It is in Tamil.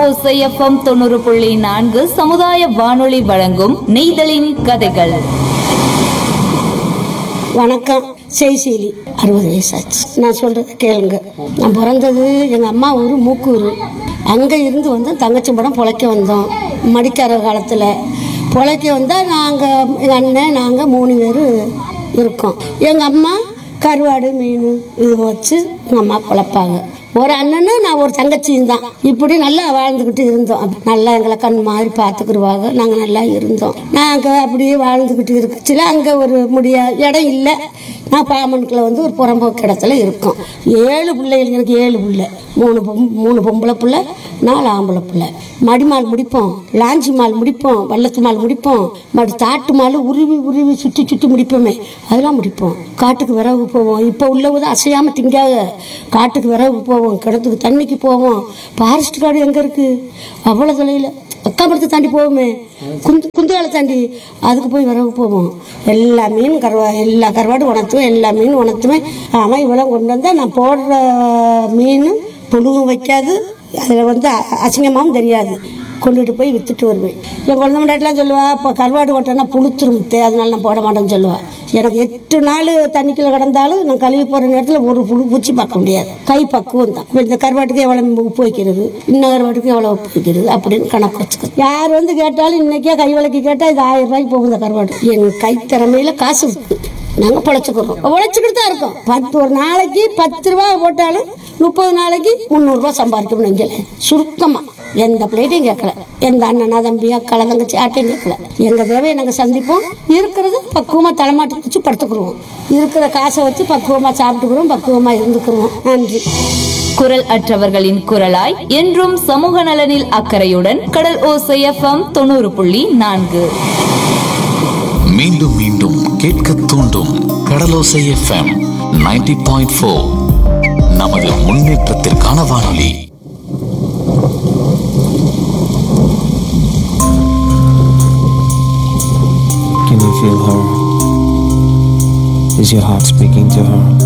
ஓசைஎஃப்எம் தொண்ணூறு புள்ளி நான்கு சமுதாய வானொலி வழங்கும் நெய்தலின் கதைகள் வணக்கம் செய்சீலி அறுபது வயசாச்சு நான் சொல்றது கேளுங்க நான் பிறந்தது எங்கள் அம்மா ஊர் மூக்கூர் அங்கே இருந்து வந்து தங்கச்சி படம் பொழைக்க வந்தோம் மடிக்கார காலத்தில் பொழைக்க வந்தால் நாங்கள் எங்கள் அண்ணன் நாங்கள் மூணு பேர் இருக்கோம் எங்கள் அம்மா கருவாடு மீன் இது வச்சு எங்கள் அம்மா பொழைப்பாங்க ஒரு அண்ணனு நான் ஒரு தங்கச்சியும் தான் இப்படி நல்லா வாழ்ந்துக்கிட்டு இருந்தோம் அப்ப நல்லா எங்களை கண் மாதிரி பார்த்துக்கிடுவாங்க நாங்கள் நல்லா இருந்தோம் நாங்கள் அப்படியே வாழ்ந்துக்கிட்டு இருக்கச்சுல அங்கே ஒரு முடியா இடம் இல்லை நான் பாமனுக்குள்ள வந்து ஒரு புறம்போக்கு இடத்துல இருக்கோம் ஏழு பிள்ளைகள் எனக்கு ஏழு பிள்ளை மூணு பொம் மூணு பொம்பளை பிள்ளை நாலு ஆம்பளை பிள்ளை மடிமால் முடிப்போம் லாஞ்சி மால் முடிப்போம் வள்ளத்து மால் முடிப்போம் மடி தாட்டு மால் உருவி உருவி சுற்றி சுற்றி முடிப்போமே அதெல்லாம் முடிப்போம் காட்டுக்கு விறகு போவோம் இப்போ உள்ளவது அசையாமல் திங்காத காட்டுக்கு விறகு போவோம் கிணத்துக்கு தண்ணிக்கு போவோம் ஃபாரஸ்ட் காடு எங்கே இருக்குது அவ்வளோ தொலைவில் அக்காமரத்தை தாண்டி போவோமே குந்து குந்துகாலை தாண்டி அதுக்கு போய் விறகு போவோம் எல்லா மீன் கருவா எல்லா கருவாடும் உணர்த்துவேன் எல்லா மீன் உணர்த்துவேன் ஆமாம் இவ்வளோ கொண்டு வந்தால் நான் போடுற மீன் புழுவும் வைக்காது அதில் வந்து அ- அசிங்கமாவும் தெரியாது கொண்டுட்டு போய் வித்துட்டு வருவேன் என் குழந்தை முன்னாடிலாம் சொல்லுவா இப்போ கருவாடு ஓட்டனா புளுத்துரும் தே அதனால நான் போட மாட்டேன்னு சொல்லுவா எனக்கு எட்டு நாள் தண்ணிக்குள்ள கிடந்தாலும் நான் கழுவி போகிற நேரத்தில் ஒரு புழு பூச்சி பார்க்க முடியாது கை பக்குவம் தான் இப்ப இந்த கருவாட்டுக்கு எவ்வளோ உப்பு வைக்கிறது இன்னும் கருவாட்டுக்கு எவ்வளோ உப்பு வைக்கிறது அப்படின்னு கணக்கு வச்சுக்க யார் வந்து கேட்டாலும் இன்னைக்கே கை விளக்கி கேட்டால் இது ஆயிரம் ரூபாய்க்கு போகும் இந்த கருவாடு என் கை திறமையில காசு இருக்கு நாங்கள் பொழைச்சிக்கிறோம் உழைச்சிக்கிட்டு தான் இருக்கோம் பத்து ஒரு நாளைக்கு பத்து ரூபா போட்டாலும் முப்பது நாளைக்கு முந்நூறுரூவா சம்பாதிக்கணும் நெஞ்சல சுருக்கமாக எந்த பிள்ளைட்டையும் கேட்கல எந்த அண்ணனா தம்பி அக்கால தங்கச்சி யார்ட்டையும் கேட்கல எங்கள் தேவையை நாங்கள் சந்திப்போம் இருக்கிறது பக்குவமாக தலைமாட்டி வச்சு படுத்துக்குருவோம் இருக்கிற காசை வச்சு பக்குவமாக சாப்பிட்டுக்குறோம் பக்குவமாக இருந்துக்குருவோம் நன்றி குரல் அற்றவர்களின் குரலாய் என்றும் சமூக நலனில் அக்கறையுடன் கடல் ஓசைஎஃப்எம் தொண்ணூறு புள்ளி நான்கு மீண்டும் மீண்டும் கேட்க தூண்டும் கடலோசை எஃப்எம் 90.4 பாயிண்ட் நமது முன்னேற்றத்திற்கான வானொலி Can you feel her? Is your heart speaking to her?